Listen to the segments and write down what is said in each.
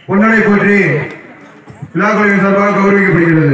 பொன்னடை போற்றி விழா குழுவின் சார்பாக கௌரவிக்கப்படுகிறது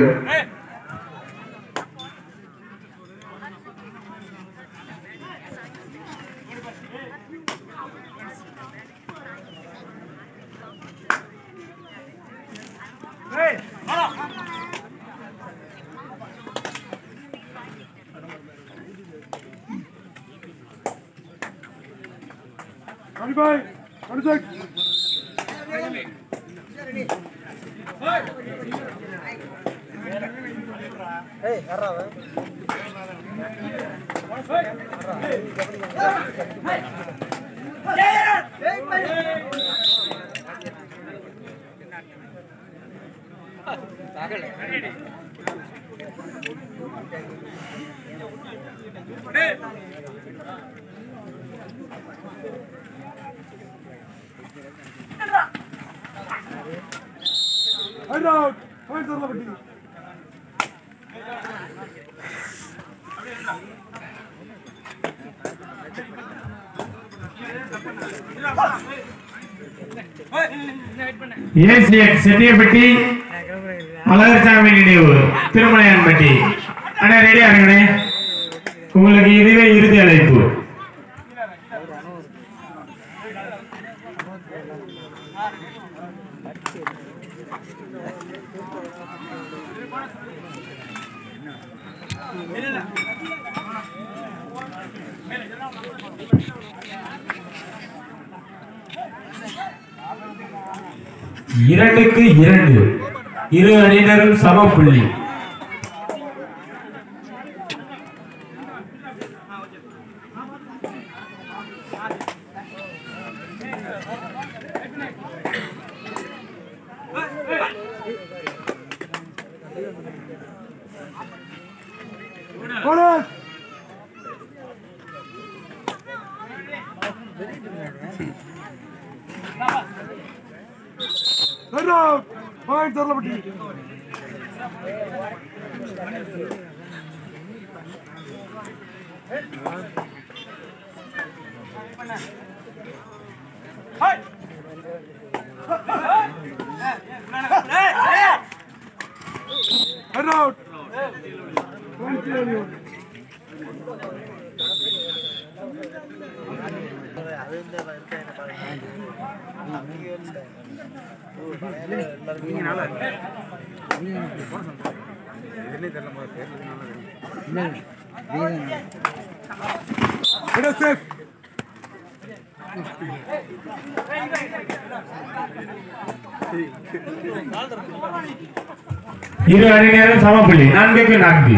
ஏசிஎன் செட்டியப்பட்டி மலர்சாமி நினைவு திருமலையான்பட்டி அண்ணே ரெடியா இருங்கண்ணே உங்களுக்கு இதுவே இறுதி அழைப்பு இரண்டுக்கு இரண்டு இரு அணியினரும் சம புள்ளி இரு அணியினரும் சம புள்ளி நான்குக்கு நான்கு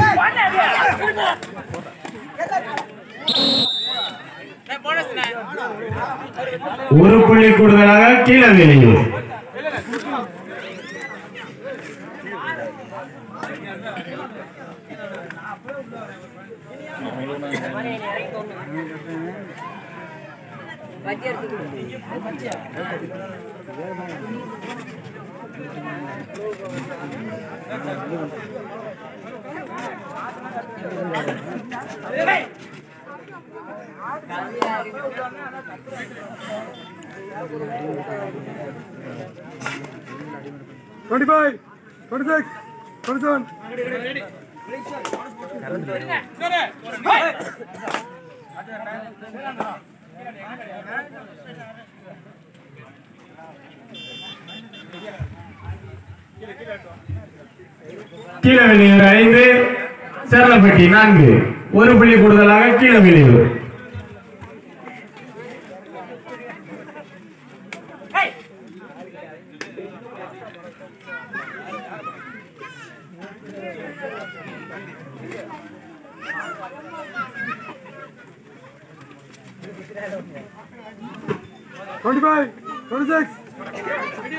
ஒரு புள்ளி கூடுதலாக கீழே வெளியூர் Twenty five, twenty six, twenty seven. கீழே வெளியூர் ஐந்து சேரலப்பட்டி நான்கு ஒரு புள்ளி கூடுதலாக கீழே வெளியூர் Twenty five, twenty six.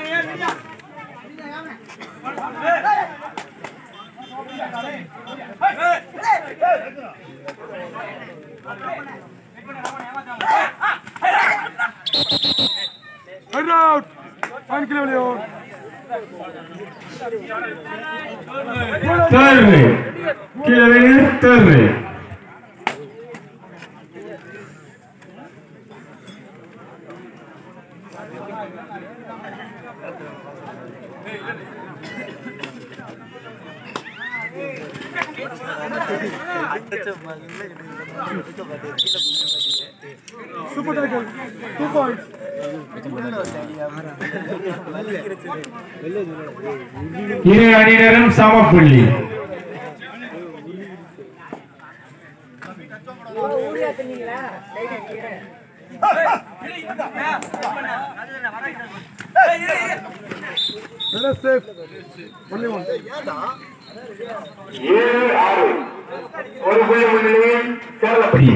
Head out. One kilometer. தேர்வு கீழே வெளியூர் தேர்வு Super tackle. Two points. இரு அணியினரும் சமப்புள்ளி Let us safe. Only one. ஏழு ஆறு ஒரு புள்ளி முன்னிலையில் சேரலப்பட்டி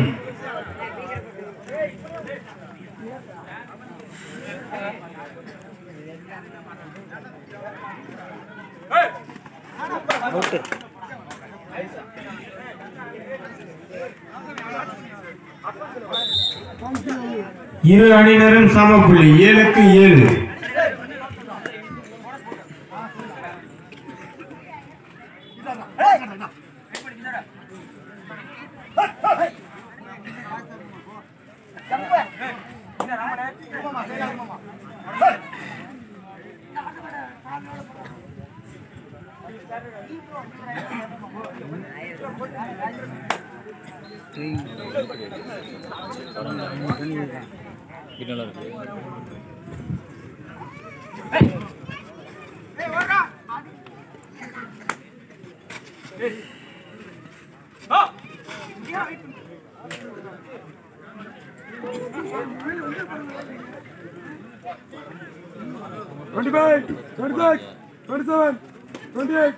இரு அணியினரும் சமப்புள்ளி ஏழுக்கு ஏழு Twenty-five, twenty-six, twenty-seven, twenty-eight.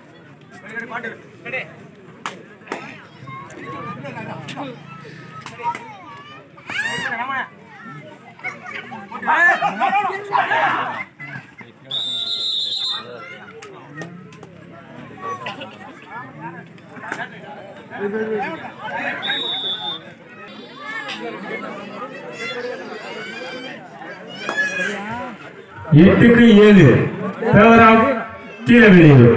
எட்டுக்கு ஏழு தேவராவ் கீழே வெளியே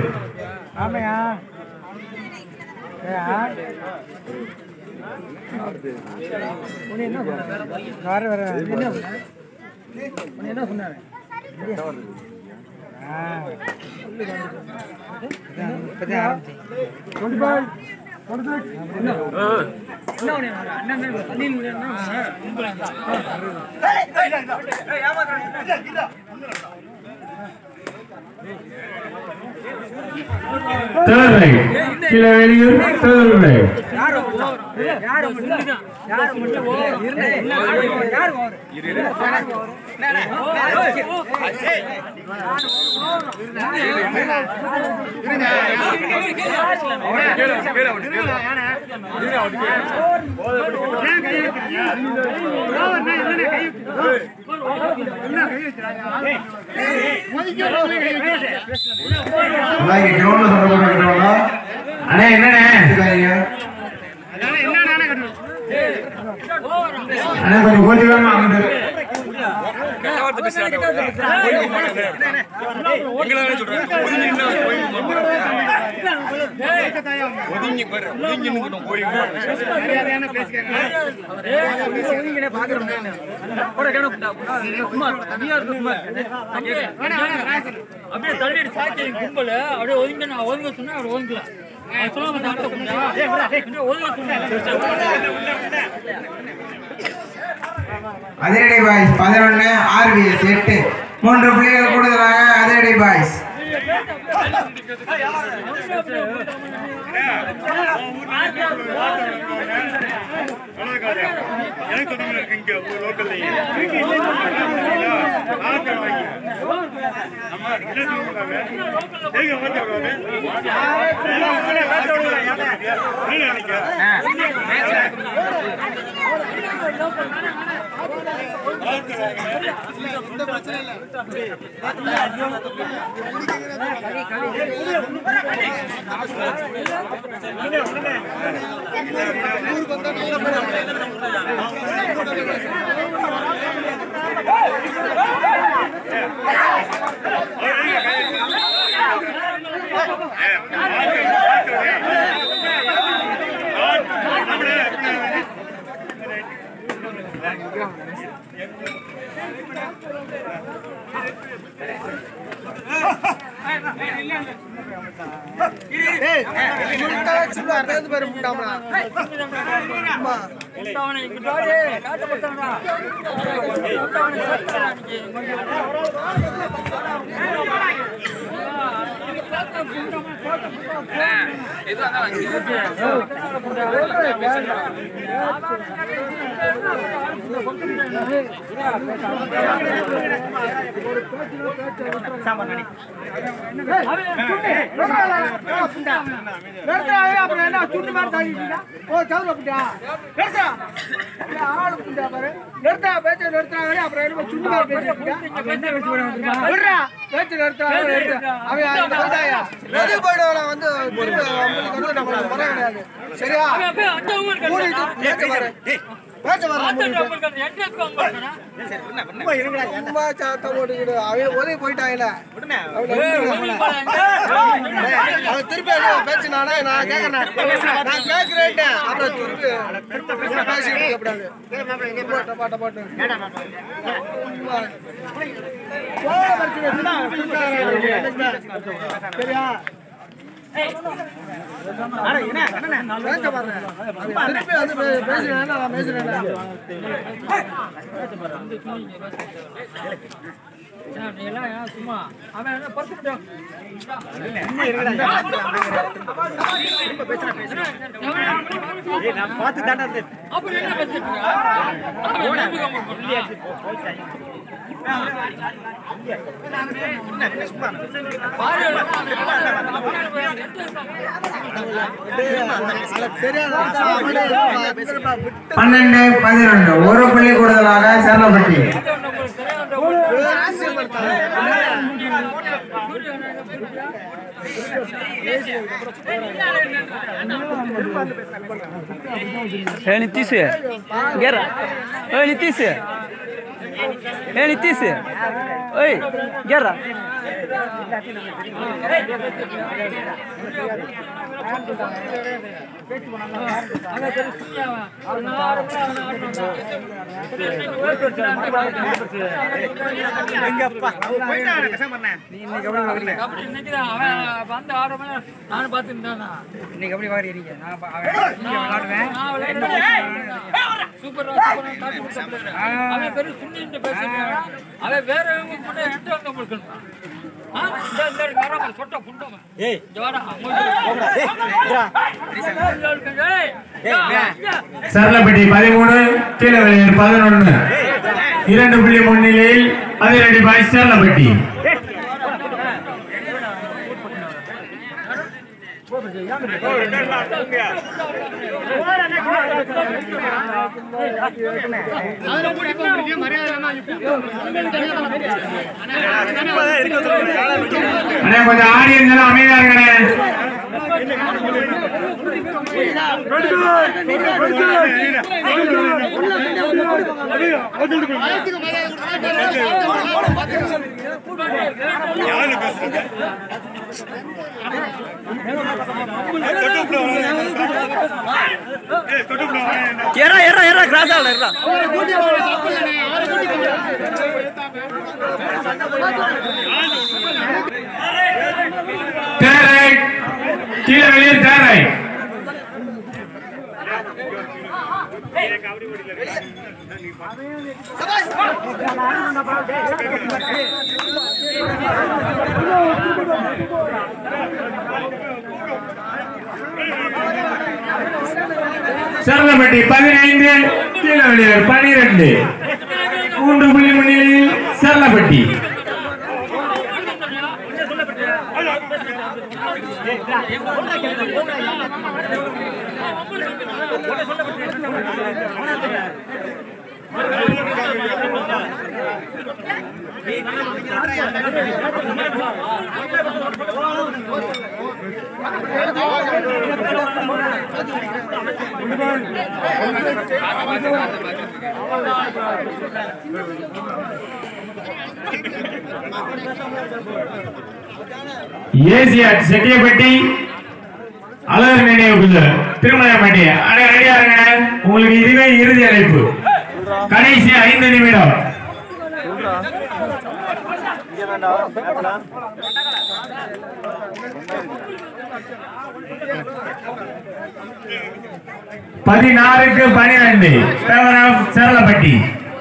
Twenty-five, twenty-six. தேர்ட் ரைட் கீழே வெளியூர் தேர்ட் ரைட் அதான் இங்க கிரவுண்ட்ல சண்டை போட்டுருக்கா அண்ணா என்னண்ணே அண்ணா கொஞ்சம் கோச்சுக்காம அங்கிட்டு அப்படியே தள்ளிட்டு சாத்தி கும்பல அப்படியே ஒதுங்க நான் ஒதுங்க சொன்னா அவர் ஒதுங்கல அவன் சொல்லாம அந்த ஆட்டை கும்பிட்டா, அப்படியே ஒதுங்க சொன்னா அதிரடி பாய்ஸ் பதினொன்று ஆர்பிஎஸ் எட்டு மூன்று புள்ளிகள் கூடுதலாக அதிரடி பாய்ஸ் முட்டவனை இங்க பாரு, காட்டு முட்டவனா. முட்டவனை சேர்க்கிறான் இன்னைக்கு. அப்புறம் என்ன சுண்டு மாதிரி தாங்கிட்டீங்களா ஓ சவுர புட்டியா நிறுத்தா ஆளு புண்டா பாரு நிறுத்தா பேச்ச நிறுத்தாங்க அப்புறம் என்ன சுண்டு மாதிரி பேசிட்டீங்க விடுறா பேச்சு நிறுத்தாங்க நிறுத்தா அவன் அந்த வந்தாயா வெளிய போயிடுவாங்க வந்து திரும்ப உங்களுக்கு வந்து நம்மளுக்கு முறை கிடையாது சரியா அவன் அப்படியே அட்டவமா இருக்கான். மூடிட்டு பேச்ச பாரு பேச்ச பாரு ஆத்தா உங்களுக்கு அந்த entrance க்கு அவங்க இருக்கானா? சும்மா சாத்தா போட்டுக்கிட்டு அவன் உதவி போயிட்டாங்கல்ல ஏய், வெளிய போறாங்க. அவன் திருப்பி என்ன பேச்சு நானே நான் கேட்கறேன் நான் கேட்கிறேன் அப்புறம் திருப்பி பேசிட்டு இருக்கக்கூடாது பாட்டு பாட்டு பாட்டு போன பிரச்சனை சரியா பேச பாருங்க திருப்பி வந்து பே- பேசுறேன் நான் பேசுறேன் ஏன், நீ எல்லாம் ஏன் சும்மா அவன் என்ன பறிச்சு விட்டான். அப்புறம் என்ன பேசிட்டு இருக்க? அவன் நம்பி கம்மல் பண்ணலாம். பாரு, தெரியாத பன்னெண்டு பதினொன்று ஒரு புள்ளி கூடுதலாக சேலப்பட்டி Hey Nitis, Gera. Hey Nitis. Hey Nitis. Hey, Gera. அவன் பெரிய சுண்ணியாவன். அவன் நார்மலா அவன் ஆடணும். கபடி இன்னைக்குதான் அவன் வந்து ஆடுறவன் நானும் பார்த்துருந்தானா இன்னைக்கு எப்படி வாங்குறீங்க நான் பா- அவன் நீங்க விளையாடுவேன் நான் விளையாடுவேன். சூப்பரா சூப்பரா காட்டி கொடுத்த player. அவன் பெரிய சுண்ணின்ட்டு பேசிட்டு அவன் வேற இவங்க கூட என்கிட்ட வந்து கொடுக்கணும் ஆ, இந்த இந்த இருக்கு, வராம சொட்ட புண்டவன். இங்க வாடா, மூஞ்சி போடுறா. ஏய், ஏய், ஏய். சரளப்பட்டி பதிமூணு கீழே வெளியேறு பதினொன்னு இரண்டு புள்ளி முன்னிலையில் அதிரடி பாய் சரளப்பட்டி அண்ணே கொஞ்சம் ஆடியன்ஸ் எல்லாம் அமைதியா இருக்கண்ணே எறா எறா எறா கிராஸ் ஆகல எறா தேரை கீழே வெளியேறு தேரை சரளப்பட்டி பதினைந்து கீழே வெளியேறு பனிரெண்டு மூன்று புள்ளி முன்னிலையில் சரளப்பட்டி ஏசியாட் செட்டியப்பட்டி அழகர் நினைவுக்குள்ள திருமலைப்பட்டி அடே ரெடியா இருங்க உங்களுக்கு இதுவே இறுதி அழைப்பு கடைசி ஐந்து நிமிடம் பதினாறுக்கு பனிரெண்டு favour of Cheralapatti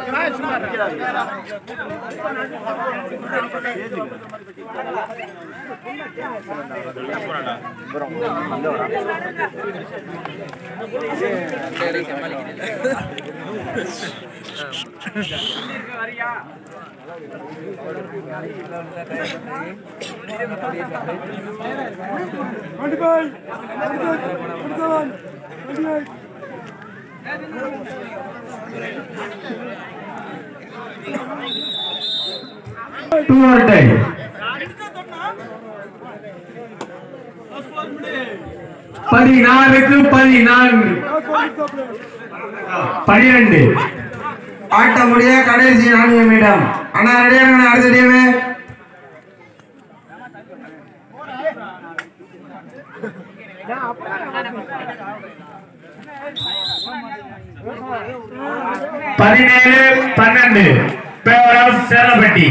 to overtime பதினாறுக்கு பதினான்கு பனிரெண்டு ஆட்ட முடிய கடைசி நான்கு நிமிடம் அண்ணா ரெடியாக அடுத்த டீமு பதினேழு பன்னெண்டு ஃபேவர் ஆஃப் சேரலப்பட்டி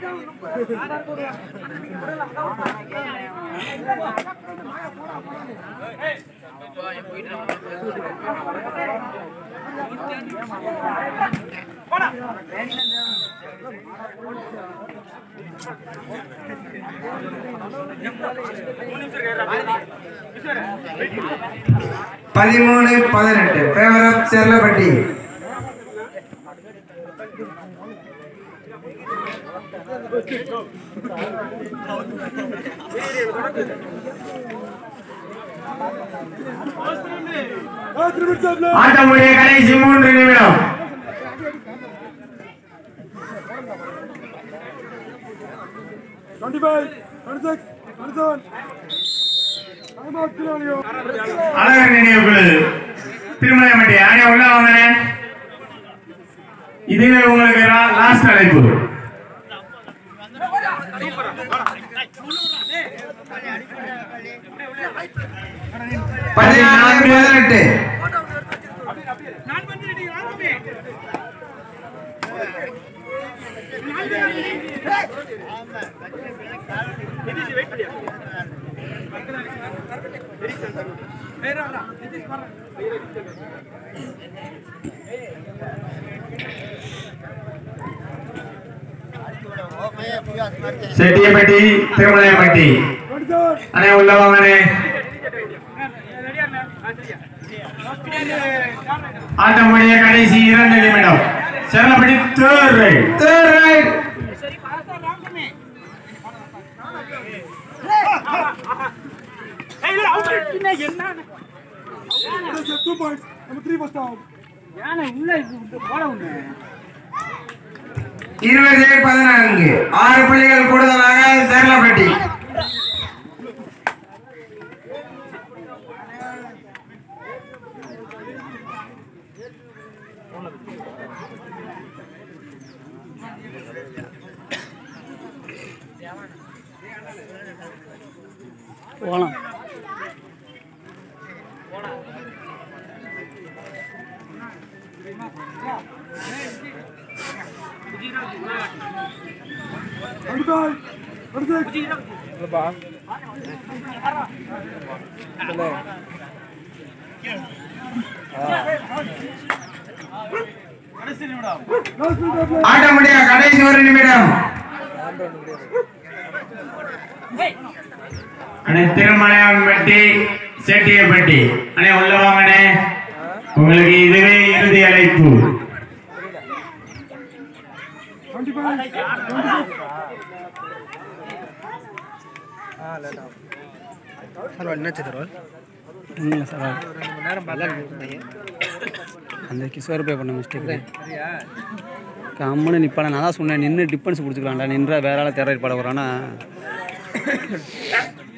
பதிமூணு பதினெட்டு ஃபேவர் ஆஃப் செர்லப்பட்டி ஆட்டமுடைய கடைசி மூன்று நிமிடம் அழகர் நினைவுக்குழு திருமலைமட்டி ஆணைய உள்ள வாங்கினே இதுவே உங்களுக்கு லாஸ்ட் அழைப்பு பதினான்கு பதினெட்டு செட்டியப்பட்டி திருமலையப்பட்டி அண்ணே உள்ள வாங்கண்ணே ஆட்டமுடைய கடைசி இரண்டு நிமிடம் Cheralapatti third raid third raid இருபது பதினான்கு ஆறு புள்ளிகள் கூடுதலாக சேரலப்பட்டி போகலாம் ஆட்ட முடியா கடைசி ஒரு நிமிடம் அண்ணே திருமலையம்பட்டி செட்டியப்பட்டி அண்ணே உள்ள வாங்கண்ணே உங்களுக்கு இதுவே இறுதி அழைப்பு ஒன்றும் சார் அந்த கிஷோர் பே பண்ண மிஸ்டேக் கம்முன்னு நிப்பான நான் தான் சொன்னேன் நின்று டிஃபன்ஸ் பிடிச்சிக்கலாம்டா நின்றா வேற ஆளை தேர்ட் பட வரானா